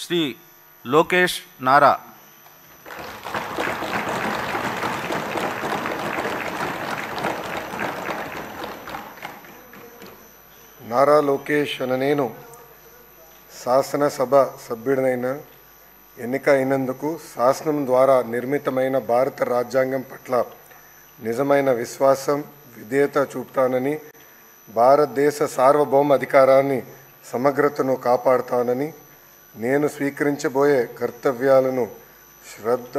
శ్రీ లోకేష్ నారా నారా లోకేష్ అన నేను శాసనసభ సభ్యుడినైన ఎన్నిక అయినందుకు శాసనం ద్వారా నిర్మితమైన భారత రాజ్యాంగం పట్ల నిజమైన విశ్వాసం విధేయత చూపుతానని భారతదేశ సార్వభౌమ అధికారాన్ని సమగ్రతను కాపాడుతానని నేను స్వీకరించబోయే కర్తవ్యాలను శ్రద్ధ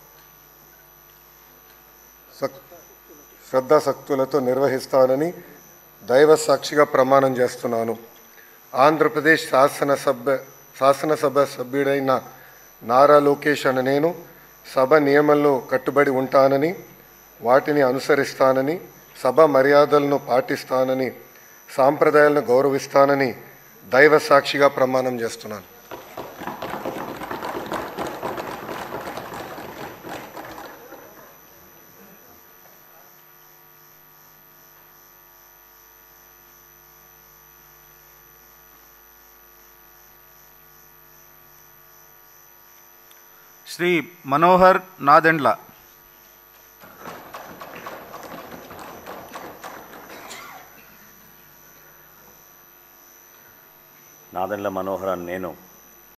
సక్ శ్రద్ధాసక్తులతో నిర్వహిస్తానని దైవ సాక్షిగా ప్రమాణం చేస్తున్నాను ఆంధ్రప్రదేశ్ శాసనసభ శాసనసభ సభ్యుడైన నారా లోకేష్ అనే నేను సభ నియమంలో కట్టుబడి ఉంటానని వాటిని అనుసరిస్తానని సభ మర్యాదలను పాటిస్తానని సాంప్రదాయాలను గౌరవిస్తానని దైవ సాక్షిగా ప్రమాణం చేస్తున్నాను శ్రీ మనోహర్ నాదెండ్ల నాదెండ్ల మనోహర్ అని నేను